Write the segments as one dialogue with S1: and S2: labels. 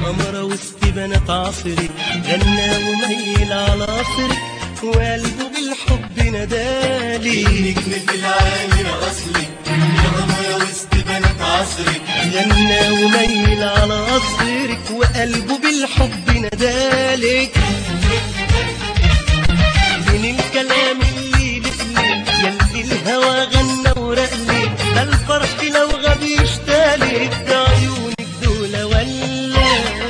S1: قمرة وسط بنات عصرك غنى وميل على عصرك وقلبه بالحب نادالي
S2: نجم في العالي رقصلك يا قمرة وسط بنات عصرك
S1: غنى وميل على عصرك وقلبه بالحب نادالك من الكلام اللي لفلي يلي الهوى غنى ورقلي ده الفرح لو غاب يشتالك ده عيونك دول ولا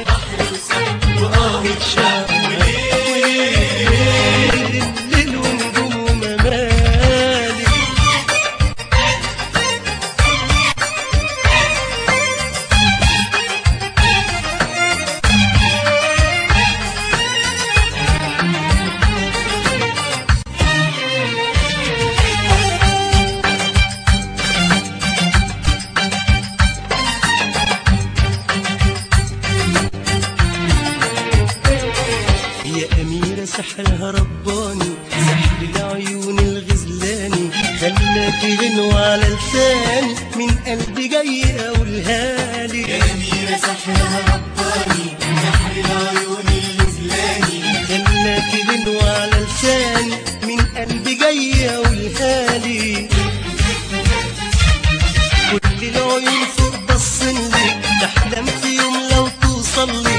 S1: وآه شام الليل ونجوم وممالك يا أميرة سحرها رباني سحر العيون الغزلاني خلاك غنوة على لساني من قلبي جاي أقولها لي
S2: يا أميرة سحرها رباني سحر العيون الغزلاني
S1: خلاك غنوة على لساني من قلبي جاي أقولها لي كل العيون فوق بصن لك تحلم في يوم لو توصل لي